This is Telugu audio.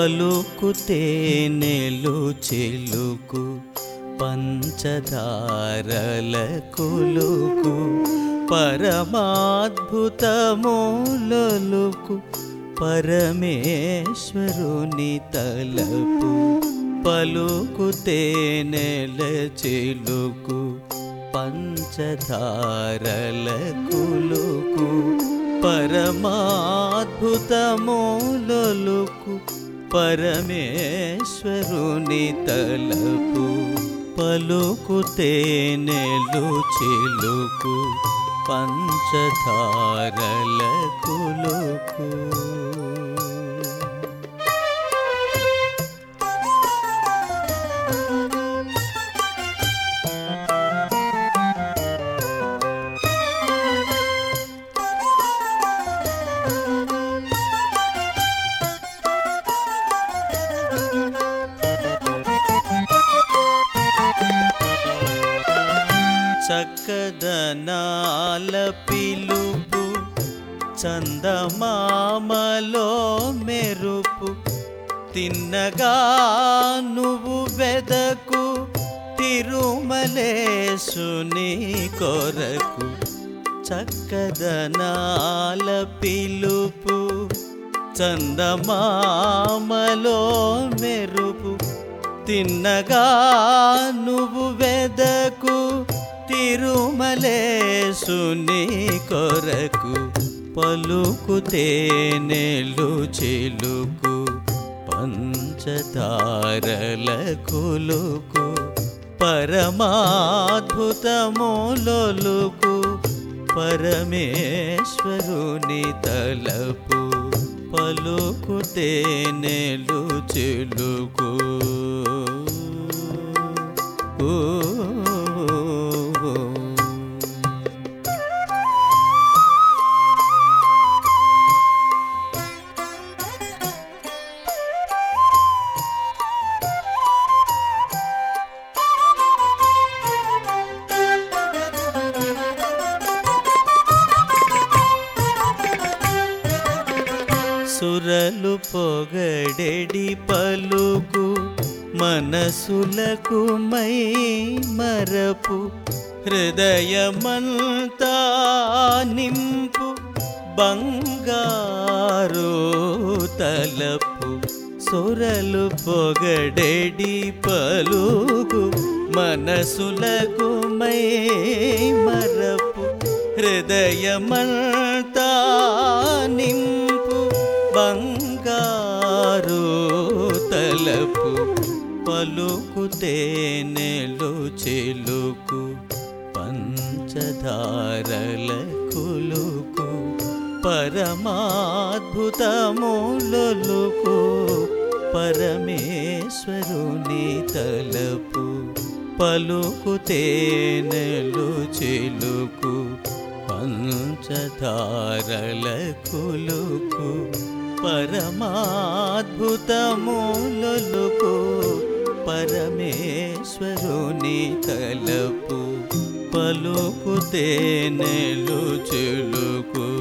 పలుకుతే నెలు చెలుకు పంచదారల కులుకు పరమాద్భుతమూలలుకు పరమేశ్వరుని తలపు పలుకుతే నెల చెలుకు పంచదారల కులుకు పరమాద్భుతమూలలుకు పరమేశ్వరుని తలపు పలుకుతే నెలు చిలుకు పంచదారల కులుకు చక్కదనాల పిలుపు చందమామలో మెరుపు తిన్నగా నువ్వు వెదకు తిరుమలేశుని కొరకు చక్కదనాల పిలుపు చందమామలో మెరుపు తిన్నగా నువ్వు వెదకు తిరుమలేశుని కొరకు పలుకుతే నెలు చిలుకు పంచదారల కులుకు పరమాద్భుతములొలుకు పరమేశ్వరుని తలపు పలుకుతే నెలు చిలుకు ఓ సురలు పొగడెడి పలుకు మనసులకు మై మరపు హృదయమంతా నింపు బంగారు తలపు సురలు పొగడెడి పలుకు మనసులకు మై మరపు హృదయమంతా నింపు బంగారు తలపు పలుకుతే నెలు చెలుకు పంచదారల కులుకు పరమాద్భుతములొలుకు పరమేశ్వరుని తలపు పలుకుతే నెలు చెలుకు పంచదారల కులుకు పరమాద్భుతములొలుకు పరమేశ్వరుని తలపు పలుకుతే నెలు చెలుకు